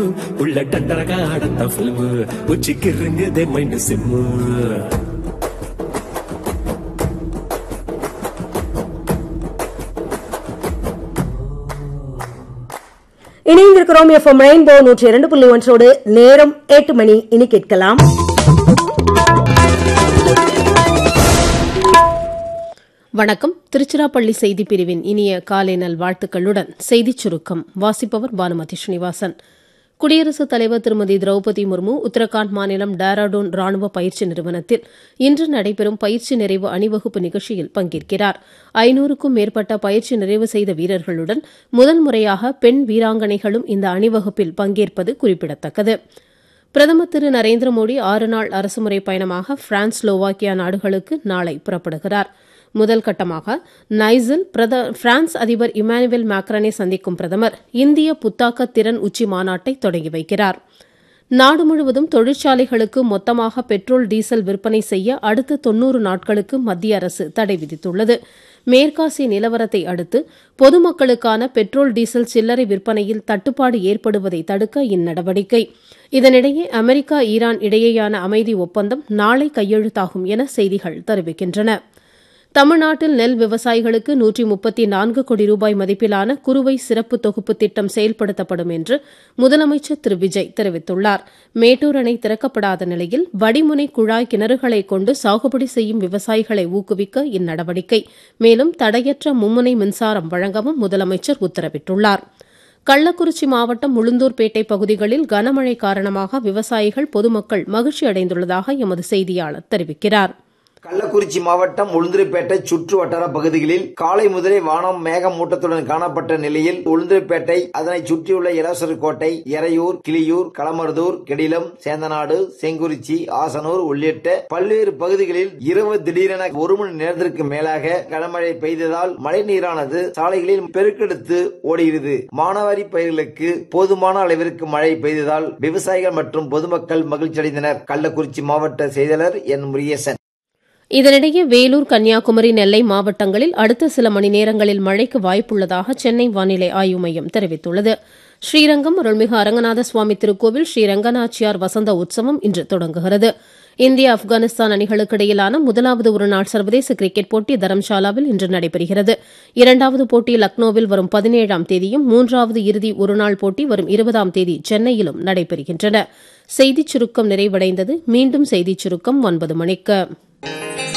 உள்ள டண்டரகா அடுத்த பிலிம் உச்சிக்கு இருங்குதே மைண்ட் சிம்மு இணைந்திருக்கிறோம் எஃப்எம் ரெயின்போ நூற்றி இரண்டு புள்ளி ஒன்றோடு நேரம் எட்டு மணி இனி கேட்கலாம் வணக்கம் திருச்சிராப்பள்ளி செய்தி பிரிவின் இனிய காலை நல் வாழ்த்துக்களுடன் செய்திச் சுருக்கம் வாசிப்பவர் பானுமதி ஸ்ரீனிவாசன் குடியரசுத் தலைவர் திருமதி திரௌபதி முர்மு உத்தரகாண்ட் மாநிலம் டேராடூன் ராணுவ பயிற்சி நிறுவனத்தில் இன்று நடைபெறும் பயிற்சி நிறைவு அணிவகுப்பு நிகழ்ச்சியில் பங்கேற்கிறார் ஐநூறுக்கும் மேற்பட்ட பயிற்சி நிறைவு செய்த வீரர்களுடன் முதல் முறையாக பெண் வீராங்கனைகளும் இந்த அணிவகுப்பில் பங்கேற்பது குறிப்பிடத்தக்கது பிரதமர் திரு நரேந்திர மோடி ஆறு நாள் அரசுமுறை பயணமாக பிரான்ஸ் ஸ்லோவாக்கியா நாடுகளுக்கு நாளை புறப்படுகிறார் முதல் கட்டமாக நைசில் பிரான்ஸ் அதிபர் இமானுவேல் மேக்ரனை சந்திக்கும் பிரதமர் இந்திய புத்தாக்க திறன் உச்சி மாநாட்டை தொடங்கி வைக்கிறார் நாடு முழுவதும் தொழிற்சாலைகளுக்கு மொத்தமாக பெட்ரோல் டீசல் விற்பனை செய்ய அடுத்த தொன்னூறு நாட்களுக்கு மத்திய அரசு தடை விதித்துள்ளது மேற்காசிய நிலவரத்தை அடுத்து பொதுமக்களுக்கான பெட்ரோல் டீசல் சில்லறை விற்பனையில் தட்டுப்பாடு ஏற்படுவதை தடுக்க இந்நடவடிக்கை இதனிடையே அமெரிக்கா ஈரான் இடையேயான அமைதி ஒப்பந்தம் நாளை கையெழுத்தாகும் என செய்திகள் தெரிவிக்கின்றன தமிழ்நாட்டில் நெல் விவசாயிகளுக்கு நூற்றி முப்பத்தி நான்கு கோடி ரூபாய் மதிப்பிலான குறுவை சிறப்பு தொகுப்பு திட்டம் செயல்படுத்தப்படும் என்று முதலமைச்சர் திரு விஜய் தெரிவித்துள்ளார் மேட்டூர் அணை திறக்கப்படாத நிலையில் வடிமுனை குழாய் கிணறுகளை கொண்டு சாகுபடி செய்யும் விவசாயிகளை ஊக்குவிக்க இந்நடவடிக்கை மேலும் தடையற்ற மும்முனை மின்சாரம் வழங்கவும் முதலமைச்சர் உத்தரவிட்டுள்ளார் கள்ளக்குறிச்சி மாவட்டம் உளுந்தூர்பேட்டை பகுதிகளில் கனமழை காரணமாக விவசாயிகள் பொதுமக்கள் மகிழ்ச்சி அடைந்துள்ளதாக எமது செய்தியாளர் தெரிவிக்கிறாா் கள்ளக்குறிச்சி மாவட்டம் உளுந்தூர்பேட்டை சுற்று வட்டார பகுதிகளில் காலை முதலே வானம் மேகமூட்டத்துடன் காணப்பட்ட நிலையில் உளுந்தூர்பேட்டை அதனை சுற்றியுள்ள இளவரசர் கோட்டை எறையூர் கிளியூர் களமருதூர் கெடிலம் சேந்தநாடு செங்குறிச்சி ஆசனூர் உள்ளிட்ட பல்வேறு பகுதிகளில் இரவு திடீரென ஒரு மணி நேரத்திற்கு மேலாக கனமழை பெய்ததால் மழைநீரானது சாலைகளில் பெருக்கெடுத்து ஓடுகிறது மானாவாரி பயிர்களுக்கு போதுமான அளவிற்கு மழை பெய்ததால் விவசாயிகள் மற்றும் பொதுமக்கள் மகிழ்ச்சியடைந்தனர் கள்ளக்குறிச்சி மாவட்ட செய்தியாளர் என் முரியசன் இதனிடையே வேலூர் கன்னியாகுமரி நெல்லை மாவட்டங்களில் அடுத்த சில மணி நேரங்களில் மழைக்கு வாய்ப்புள்ளதாக சென்னை வானிலை ஆய்வு மையம் தெரிவித்துள்ளது ஸ்ரீரங்கம் அருள்மிகு அரங்கநாத சுவாமி திருக்கோவில் ஸ்ரீரங்கநாச்சியார் வசந்த உற்சவம் இன்று தொடங்குகிறது இந்தியா ஆப்கானிஸ்தான் அணிகளுக்கு இடையிலான முதலாவது ஒருநாள் சர்வதேச கிரிக்கெட் போட்டி தரம்சாலாவில் இன்று நடைபெறுகிறது இரண்டாவது போட்டி லக்னோவில் வரும் பதினேழாம் தேதியும் மூன்றாவது இறுதி ஒருநாள் போட்டி வரும் இருபதாம் தேதி சென்னையிலும் நடைபெறுகின்றன செய்திச் சுருக்கம் நிறைவடைந்தது மீண்டும் செய்திச் சுருக்கம் ஒன்பது மணிக்கு